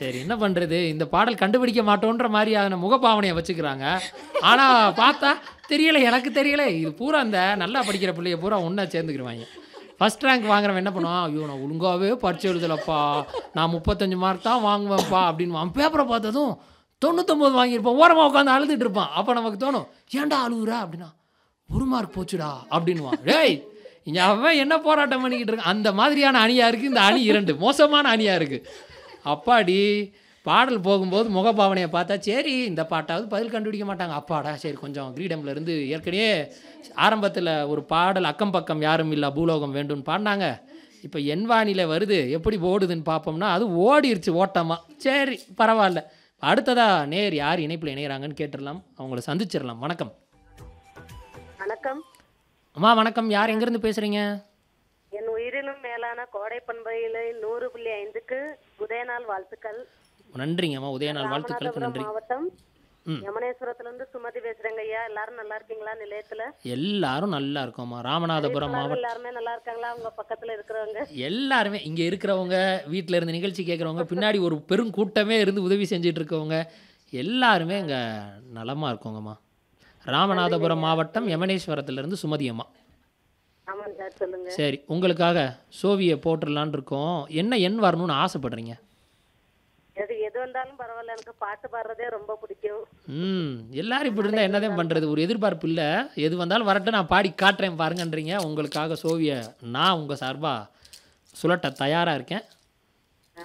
சரி என்ன பண்ணுறது இந்த பாடல் கண்டுபிடிக்க மாட்டோன்ற மாதிரியான முகபாவனையை வச்சுக்கிறாங்க ஆனால் பார்த்தா தெரியலை எனக்கு தெரியலை இது பூரா இந்த நல்லா படிக்கிற பிள்ளைய பூரா ஒன்றா சேர்ந்துக்கிருவாங்க ஃபஸ்ட் ரேங்க் வாங்குறவன் என்ன பண்ணுவான் ஐயோ நான் ஒழுங்காகவே பரிச்சு எழுதலப்பா நான் முப்பத்தஞ்சு மார்க் தான் வாங்குவேன்ப்பா அப்படின்னு அவன் பேப்பரை பார்த்ததும் தொண்ணூத்தொம்பது வாங்கியிருப்பான் ஓரமாக உட்காந்து அழுதுட்டு இருப்பான் அப்போ நமக்கு தோணும் ஏன்டா அழுகுறா அப்படின்னா ஒரு மார்க் போச்சுடா அப்படின்னுவான் டேய் இங்க அவன் என்ன போராட்டம் பண்ணிக்கிட்டு இருக்கான் அந்த மாதிரியான அணியா இருக்கு இந்த அணி இரண்டு மோசமான அணியா இருக்கு அப்பாடி பாடல் போகும்போது முகபாவனையை பார்த்தா சரி இந்த பாட்டாவது பதில் கண்டுபிடிக்க மாட்டாங்க அப்பாடா சரி கொஞ்சம் கிரீடம்ல இருந்து ஏற்கனவே ஆரம்பத்தில் ஒரு பாடல் அக்கம் பக்கம் யாரும் இல்லா பூலோகம் வேண்டும்னு பாடினாங்க இப்போ என் வானிலை வருது எப்படி ஓடுதுன்னு பார்ப்போம்னா அது ஓடிருச்சு ஓட்டமா சரி பரவாயில்ல அடுத்ததா நேர் யார் இணைப்பில் இணையறாங்கன்னு கேட்டுடலாம் அவங்கள சந்திச்சிடலாம் வணக்கம் வணக்கம் அம்மா வணக்கம் யார் எங்கேருந்து பேசுகிறீங்க என் உயிரினும் மேலான கோடை பண்பையில நூறு புள்ளி ஐந்துக்கு உதயநாள் வாழ்த்துக்கள் நன்றிங்கம்மா உதயநாள் வாழ்த்துக்களுக்கு ராமநாதபுரம் நன்றி மாவட்டம் ம். யமனேஸ்வரத்துல இருந்து சுமதி பேசுறேங்க ஐயா எல்லாரும் நல்லா இருக்கீங்களா நிலையத்துல எல்லாரும் நல்லா இருக்கோம்மா ராமநாதபுரம் மாவட்டம் எல்லாருமே நல்லா இருக்காங்களா உங்க பக்கத்துல இருக்கிறவங்க எல்லாருமே இங்கே இருக்கிறவங்க வீட்டில் இருந்து நிகழ்ச்சி கேட்குறவங்க பின்னாடி ஒரு பெரும் கூட்டமே இருந்து உதவி செஞ்சுட்டு இருக்கவங்க எல்லாருமே இங்கே நலமாக இருக்கோங்கம்மா ராமநாதபுரம் மாவட்டம் யமனேஸ்வரத்துலேருந்து சுமதி அம்மா ஆமாங்க சார் சொல்லுங்க சரி உங்களுக்காக சோவியை போட்டுடலான் இருக்கோம் என்ன எண் வரணும்னு ஆசைப்படுறீங்க எது எது வந்தாலும் பரவாயில்ல எனக்கு பாட்டு பாடுறதே ரொம்ப பிடிக்கும் ம் எல்லாரும் இப்படி இருந்தால் என்னதான் பண்ணுறது ஒரு எதிர்பார்ப்பு இல்லை எது வந்தாலும் வரட்டும் நான் பாடி காட்டுறேன் பாருங்கன்றீங்க உங்களுக்காக சோவியை நான் உங்கள் சார்பாக சுழட்ட தயாராக இருக்கேன்